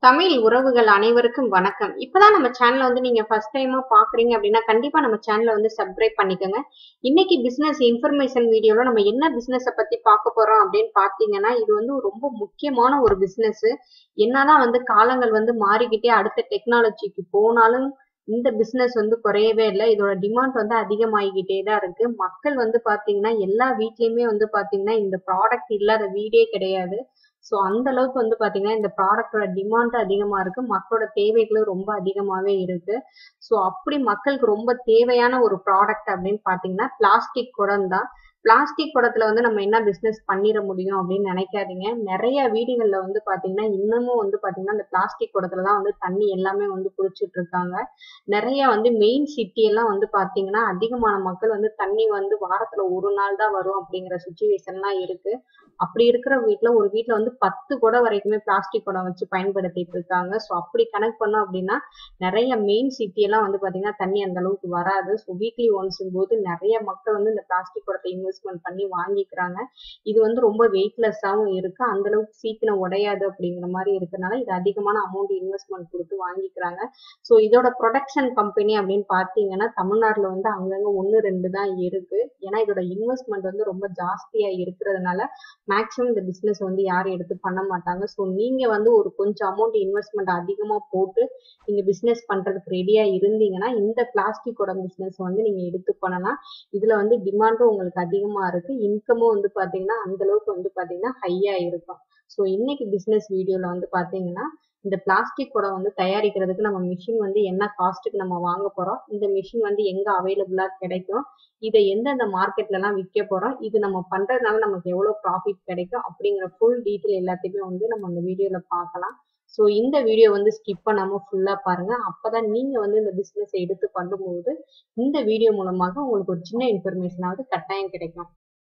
தமிழ் உறவுகள் அனைவருக்கும் வணக்கம் இப்பதான் நம்ம சேனலை வந்து நீங்க ஃபர்ஸ்ட் டைமா பாக்குறீங்க அப்படின்னா கண்டிப்பா நம்ம சேனலை வந்து சப்ஸ்கிரைப் பண்ணிக்கோங்க இன்னைக்கு பிசினஸ் இன்ஃபர்மேஷன் வீடியோல நம்ம என்ன பிசினஸ பத்தி பார்க்க போறோம் அப்படின்னு பாத்தீங்கன்னா இது வந்து ரொம்ப முக்கியமான ஒரு பிசினஸ் என்னதான் வந்து காலங்கள் வந்து மாறிக்கிட்டே அடுத்த டெக்னாலஜிக்கு போனாலும் இந்த பிசினஸ் வந்து குறையவே இல்லை இதோட டிமாண்ட் வந்து அதிகமாகிக்கிட்டே தான் இருக்கு மக்கள் வந்து பாத்தீங்கன்னா எல்லா வீட்லயுமே வந்து பாத்தீங்கன்னா இந்த ப்ராடக்ட் இல்லாத வீடே கிடையாது ஸோ அந்த அளவுக்கு வந்து பாத்தீங்கன்னா இந்த ப்ராடக்டோட டிமாண்ட் அதிகமா இருக்கு மக்களோட தேவைகளும் ரொம்ப அதிகமாவே இருக்கு ஸோ அப்படி மக்களுக்கு ரொம்ப தேவையான ஒரு ப்ராடக்ட் அப்படின்னு பாத்தீங்கன்னா பிளாஸ்டிக் குடம் தான் பிளாஸ்டிக் குடத்துல வந்து நம்ம என்ன பிசினஸ் பண்ணிட முடியும் அப்படின்னு நினைக்காதீங்க நிறைய வீடுகள்ல வந்து பாத்தீங்கன்னா இன்னமும் வந்து பாத்தீங்கன்னா இந்த பிளாஸ்டிக் குடத்துல தான் வந்து தண்ணி எல்லாமே வந்து குடிச்சிட்டு இருக்காங்க நிறைய வந்து மெயின் சிட்டி எல்லாம் வந்து பாத்தீங்கன்னா அதிகமான மக்கள் வந்து தண்ணி வந்து வாரத்துல ஒரு நாள் தான் வரும் அப்படிங்கிற சுச்சுவேஷன்லாம் இருக்கு அப்படி இருக்கிற வீட்ல ஒரு வீட்ல வந்து பத்து குடம் வரைக்குமே பிளாஸ்டிக் குடம் வச்சு பயன்படுத்திட்டு இருக்காங்க ஸோ அப்படி கனெக்ட் பண்ணோம் அப்படின்னா நிறைய மெயின் சிட்டி எல்லாம் வந்து பாத்தீங்கன்னா தண்ணி அந்த அளவுக்கு வராது ஸோ வீக்லி ஒன்ஸும் போது நிறைய மக்கள் வந்து இந்த பிளாஸ்டிக் குடத்தை இன்வெஸ்ட்மெண்ட் பண்ணி வாங்கிக்கிறாங்க இது வந்து ரொம்ப வெயிட்லெஸ்ஸாகவும் இருக்கு அந்த அளவுக்கு சீக்கிரம் உடையாது அப்படிங்கிற மாதிரி இருக்கனால இது அதிகமான அமௌண்ட் இன்வெஸ்ட்மெண்ட் கொடுத்து வாங்கிக்கிறாங்க ஸோ இதோட ப்ரொடக்ஷன் கம்பெனி அப்படின்னு பார்த்தீங்கன்னா தமிழ்நாட்டில் வந்து அங்கங்க ஒன்று ரெண்டு தான் இருக்கு ஏன்னா இதோட இன்வெஸ்ட்மெண்ட் வந்து ரொம்ப ஜாஸ்தியா இருக்கிறதுனால மேக்ஸிமம் இந்த பிஸ்னஸ் வந்து யாரும் எடுத்து பண்ண மாட்டாங்க ஸோ நீங்க வந்து ஒரு கொஞ்சம் அமௌண்ட் இன்வெஸ்ட்மெண்ட் அதிகமா போட்டு நீங்க பிஸ்னஸ் பண்றதுக்கு ரெடியா இருந்தீங்கன்னா இந்த பிளாஸ்டிக்கோட பிஸ்னஸ் வந்து நீங்க எடுத்து பண்ணலாம் இதுல வந்து டிமாண்டும் உங்களுக்கு அதிகமா இருக்கு இன்கமும் வந்து பாத்தீங்கன்னா அந்த அளவுக்கு வந்து பாத்தீங்கன்னா ஹையா இருக்கும் ஸோ இன்னைக்கு பிசினஸ் வீடியோல வந்து பாத்தீங்கன்னா இந்த பிளாஸ்டிக் குடம் வந்து தயாரிக்கிறதுக்கு நம்ம மிஷின் வந்து என்ன காஸ்ட்டுக்கு நம்ம வாங்க போறோம் இந்த மிஷின் வந்து எங்க அவைலபிளா கிடைக்கும் இதை எந்தெந்த மார்க்கெட்ல எல்லாம் விற்க போறோம் இது நம்ம பண்றதுனால நமக்கு எவ்வளவு ப்ராஃபிட் கிடைக்கும் அப்படிங்கிற ஃபுல் டீட்டெயில் எல்லாத்தையுமே வந்து நம்ம அந்த வீடியோல பார்க்கலாம் ஸோ இந்த வீடியோ வந்து ஸ்கிப் பண்ணாம ஃபுல்லா பாருங்க அப்பதான் நீங்க வந்து இந்த பிசினஸ் எடுத்து பண்ணும்போது இந்த வீடியோ மூலமாக உங்களுக்கு ஒரு சின்ன இன்ஃபர்மேஷனாவது கட்டாயம் கிடைக்கும்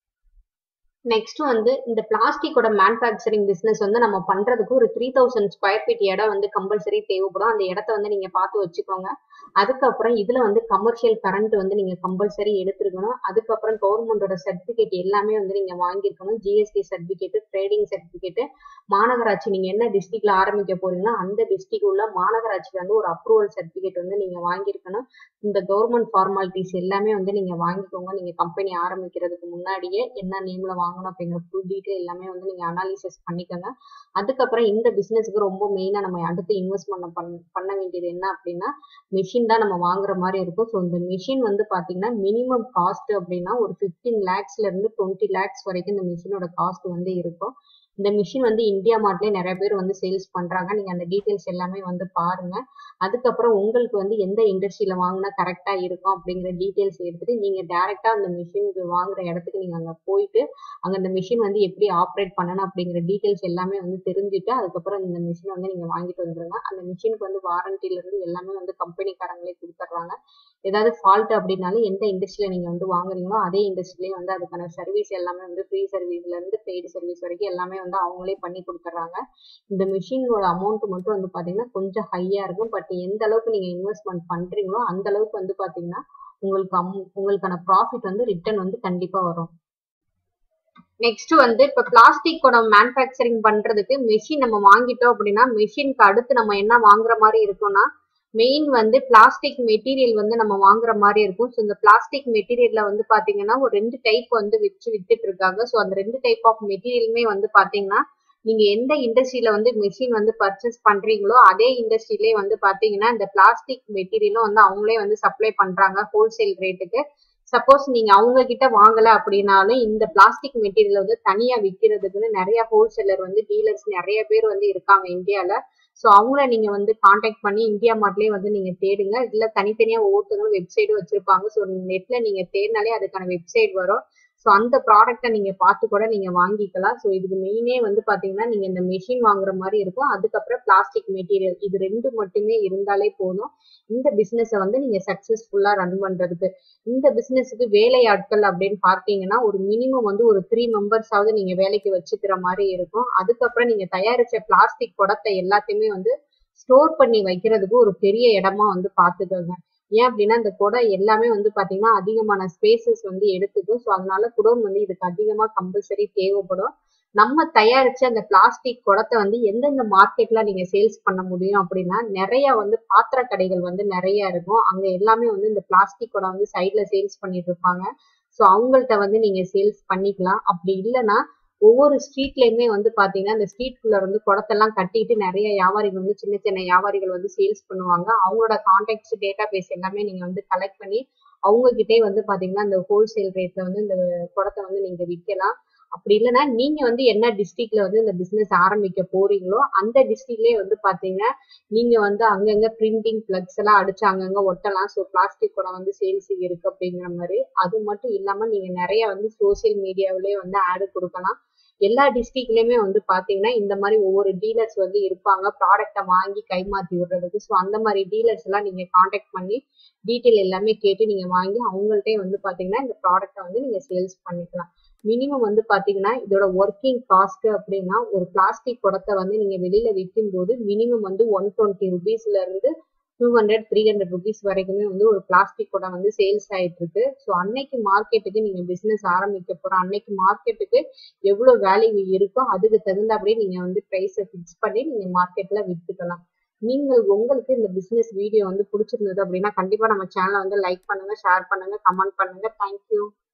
நெக்ஸ்ட் வந்து இந்த பிளாஸ்டிக்கோட மேனுஃபேக்சரிங் பிசினஸ் வந்து நம்ம பண்றதுக்கு ஒரு த்ரீ தௌசண்ட் ஸ்கொயர் ஃபீட் இடம் வந்து கம்பல்சரி தேவைப்படும் அந்த இடத்த வந்து நீங்க பார்த்து வச்சுக்கோங்க அதுக்கப்புறம் இதுல வந்து கமர்ஷியல் கரண்ட் வந்து நீங்க கம்பல்சரி எடுத்துருக்கணும் அதுக்கப்புறம் கவர்மெண்டோட சர்டிபிகேட் எல்லாமே வந்து நீங்க வாங்கியிருக்கணும் ஜிஎஸ்டி சர்டிபிகேட் ட்ரேடிங் சர்டிபிகேட் மாநகராட்சி நீங்க என்ன டிஸ்ட்ரிக்ட்ல ஆரம்பிக்க போறீங்களோ அந்த டிஸ்ட்ரிக்ட் உள்ள மாநகராட்சியில வந்து ஒரு அப்ரூவல் சர்டிபிகேட் வந்து நீங்க வாங்கியிருக்கணும் இந்த கவர்மெண்ட் ஃபார்மாலிட்டிஸ் எல்லாமே வந்து நீங்க வாங்கிக்கோங்க நீங்க கம்பெனி ஆரம்பிக்கிறதுக்கு முன்னாடியே என்ன நேம்ல வாங்கணும் அப்படிங்கிற ஃபுல் டீட்டெயில் எல்லாமே வந்து நீங்க அனாலிசிஸ் பண்ணிக்கோங்க அதுக்கப்புறம் இந்த பிசினஸ்க்கு ரொம்ப மெயினா நம்ம அடுத்து இன்வெஸ்ட்மெண்ட் பண்ண பண்ண வேண்டியது என்ன அப்படின்னா மிஷின் தான் நம்ம வாங்குற மாதிரி இருக்கும் ஸோ இந்த மிஷின் வந்து பாத்தீங்கன்னா மினிமம் காஸ்ட் அப்படின்னா ஒரு ஃபிஃப்டீன் லேக்ஸ்ல இருந்து டுவெண்ட்டி லேக்ஸ் வரைக்கும் இந்த மிஷினோட காஸ்ட் வந்து இருக்கும் இந்த மிஷின் வந்து இந்தியா மார்ட்லயே நிறைய பேர் வந்து சேல்ஸ் பண்றாங்க நீங்க அந்த டீட்டெயில்ஸ் எல்லாமே வந்து பாருங்க அதுக்கப்புறம் உங்களுக்கு வந்து எந்த இண்டஸ்ட்ரியில வாங்கினா கரெக்டா இருக்கும் அப்படிங்கிற டீட்டெயில்ஸ் எடுத்துட்டு நீங்க டைரக்டா அந்த மிஷினுக்கு வாங்குற இடத்துக்கு நீங்க அங்க போயிட்டு அங்க அந்த மிஷின் வந்து எப்படி ஆப்ரேட் பண்ணணும் அப்படிங்கிற டீட்டெயில்ஸ் எல்லாமே வந்து தெரிஞ்சுட்டு அதுக்கப்புறம் இந்த மிஷின் வந்து நீங்க வாங்கிட்டு வந்துருங்க அந்த மிஷினுக்கு வந்து வாரண்டில இருந்து எல்லாமே வந்து கம்பெனிக்காரங்களே கொடுத்துட்றாங்க ஏதாவது ஃபால்ட் அப்படின்னாலும் எந்த இண்டஸ்ட்ரியில நீங்க வந்து வாங்குறீங்களோ அதே இண்டஸ்ட்ரியிலேயே வந்து அதுக்கான சர்வீஸ் எல்லாமே வந்து ஃப்ரீ சர்வீஸ்ல இருந்து பெய்டு சர்வீஸ் வரைக்கும் எல்லாமே வந்து அவங்களே பண்ணி கொடுத்துட்றாங்க இந்த மிஷினோட அமௌண்ட் மட்டும் வந்து பாத்தீங்கன்னா கொஞ்சம் ஹையா இருக்கும் பட் எந்த அளவுக்கு நீங்க இன்வெஸ்ட்மெண்ட் பண்றீங்களோ அந்த அளவுக்கு வந்து பாத்தீங்கன்னா உங்களுக்கு அம் உங்களுக்கான ப்ராஃபிட் வந்து ரிட்டர்ன் வந்து கண்டிப்பா வரும் நெக்ஸ்ட் வந்து இப்ப பிளாஸ்டிக்கோட மேனுஃபேக்சரிங் பண்றதுக்கு மெஷின் நம்ம வாங்கிட்டோம் அப்படின்னா மெஷினுக்கு அடுத்து நம்ம என்ன வாங்குற மாதிரி இருக்கும்னா மெயின் வந்து பிளாஸ்டிக் மெட்டீரியல் வந்து நம்ம வாங்குற மாதிரி இருக்கும் ஸோ இந்த பிளாஸ்டிக் மெட்டீரியல்ல வந்து பாத்தீங்கன்னா ஒரு ரெண்டு டைப் வந்து வச்சு வித்துட்டு இருக்காங்க ஸோ அந்த ரெண்டு டைப் ஆஃப் மெட்டீரியலுமே வந்து பாத்தீங்கன்னா நீங்க எந்த இண்டஸ்ட்ரியில வந்து மெஷின் வந்து பர்ச்சேஸ் பண்றீங்களோ அதே இண்டஸ்ட்ரியிலே வந்து பாத்தீங்கன்னா இந்த பிளாஸ்டிக் மெட்டீரியலும் வந்து அவங்களே வந்து சப்ளை பண்றாங்க ஹோல்சேல் ரேட்டுக்கு சப்போஸ் நீங்க அவங்க கிட்ட வாங்கல அப்படின்னாலும் இந்த பிளாஸ்டிக் மெட்டீரியல் வந்து தனியா விற்கிறதுக்குன்னு நிறைய ஹோல்சேலர் வந்து டீலர்ஸ் நிறைய பேர் வந்து இருக்காங்க இந்தியால ஸோ அவங்கள நீங்க வந்து காண்டாக்ட் பண்ணி இந்தியா மார்ட்லயே வந்து நீங்க தேடுங்க இதுல தனித்தனியா ஒவ்வொருத்தவங்களும் வெப்சைட் வச்சிருப்பாங்க ஸோ நெட்ல நீங்க தேடினாலே அதுக்கான வெப்சைட் வரும் ஸோ அந்த ப்ராடக்ட்டை நீங்க பார்த்து கூட நீங்க வாங்கிக்கலாம் ஸோ இதுக்கு மெயினே வந்து பாத்தீங்கன்னா நீங்க இந்த மெஷின் வாங்குற மாதிரி இருக்கும் அதுக்கப்புறம் பிளாஸ்டிக் மெட்டீரியல் இது ரெண்டு மட்டுமே இருந்தாலே போதும் இந்த பிசினஸை வந்து நீங்க சக்சஸ்ஃபுல்லா ரன் பண்றதுக்கு இந்த பிசினஸுக்கு வேலை ஆட்கள் அப்படின்னு பார்த்தீங்கன்னா ஒரு மினிமம் வந்து ஒரு த்ரீ மெம்பர்ஸாவது நீங்க வேலைக்கு வச்சுக்கிற மாதிரி இருக்கும் அதுக்கப்புறம் நீங்க தயாரிச்ச பிளாஸ்டிக் குடத்தை எல்லாத்தையுமே வந்து ஸ்டோர் பண்ணி வைக்கிறதுக்கு ஒரு பெரிய இடமா வந்து பாத்துக்கோங்க ஏன் அப்படின்னா இந்த குடை எல்லாமே வந்து பாத்தீங்கன்னா அதிகமான ஸ்பேசஸ் வந்து எடுத்துக்கும் ஸோ அதனால குடோன் வந்து இதுக்கு அதிகமா கம்பல்சரி தேவைப்படும் நம்ம தயாரிச்ச அந்த பிளாஸ்டிக் குடத்தை வந்து எந்தெந்த மார்க்கெட்ல நீங்க சேல்ஸ் பண்ண முடியும் அப்படின்னா நிறைய வந்து பாத்திர கடைகள் வந்து நிறைய இருக்கும் அங்க எல்லாமே வந்து இந்த பிளாஸ்டிக் குடம் வந்து சைட்ல சேல்ஸ் பண்ணிட்டு இருப்பாங்க ஸோ அவங்கள்ட்ட வந்து நீங்க சேல்ஸ் பண்ணிக்கலாம் அப்படி இல்லைன்னா ஒவ்வொரு ஸ்ட்ரீட்லயுமே வந்து பாத்தீங்கன்னா இந்த ஸ்ட்ரீட்குள்ள வந்து குடத்தெல்லாம் கட்டிட்டு நிறைய வியாபாரிகள் வந்து சின்ன சின்ன வியாபாரிகள் வந்து சேல்ஸ் பண்ணுவாங்க அவங்களோட கான்டாக்ட்ஸ் டேட்டா பேஸ் எல்லாமே நீங்க வந்து கலெக்ட் பண்ணி அவங்க கிட்டே வந்து பாத்தீங்கன்னா இந்த ஹோல்சேல் ரேட்ல வந்து இந்த குடத்தை வந்து நீங்க விற்கலாம் அப்படி இல்லைன்னா நீங்க வந்து என்ன டிஸ்ட்ரிக்ட்ல வந்து இந்த பிசினஸ் ஆரம்பிக்க போறீங்களோ அந்த டிஸ்ட்ரிக்ட்லயே வந்து பாத்தீங்கன்னா நீங்க வந்து அங்கங்க பிரிண்டிங் பிளக்ஸ் எல்லாம் அடிச்சு அங்கங்க ஒட்டலாம் ஸோ பிளாஸ்டிக் குடம் வந்து சேல்ஸ் இருக்கு அப்படிங்கிற மாதிரி அது மட்டும் இல்லாம நீங்க நிறைய வந்து சோசியல் மீடியாவிலேயே வந்து ஆடு கொடுக்கலாம் எல்லா டிஸ்ட்ரிக்ட்லயுமே வந்து பாத்தீங்கன்னா இந்த மாதிரி ஒவ்வொரு டீலர்ஸ் வந்து இருப்பாங்க ப்ராடக்ட்டை வாங்கி கைமாத்தி விடுறதுக்கு ஸோ அந்த மாதிரி டீலர்ஸ் எல்லாம் நீங்க காண்டாக்ட் பண்ணி டீட்டெயில் எல்லாமே கேட்டு நீங்க வாங்கி அவங்கள்ட்டே வந்து பாத்தீங்கன்னா இந்த ப்ராடக்ட்டை வந்து நீங்க சேல்ஸ் பண்ணிக்கலாம் மினிமம் வந்து பாத்தீங்கன்னா இதோட ஒர்க்கிங் காஸ்ட் அப்படின்னா ஒரு பிளாஸ்டிக் குடத்தை வந்து நீங்க வெளியில விற்கும் போது மினிமம் வந்து ஒன் டுவெண்ட்டி ருபீஸ்ல இருந்து two hundred three hundred rupees வரைக்குமே வந்து ஒரு பிளாஸ்டிக் குடம் வந்து சேல்ஸ் ஆயிட்டு இருக்கு ஸோ அன்னைக்கு மார்க்கெட்டுக்கு நீங்க பிசினஸ் ஆரம்பிக்க போற அன்னைக்கு மார்க்கெட்டுக்கு எவ்வளவு வேல்யூ இருக்கோ அதுக்கு தகுந்தபடி நீங்க வந்து ப்ரைஸை ஃபிக்ஸ் பண்ணி நீங்க மார்க்கெட்ல வித்துக்கலாம் நீங்கள் உங்களுக்கு இந்த பிசினஸ் வீடியோ வந்து பிடிச்சிருந்தது அப்படின்னா கண்டிப்பா நம்ம சேனலை வந்து லைக் பண்ணுங்க ஷேர் பண்ணுங்க கமெண்ட் பண்ணுங்க தேங்க்யூ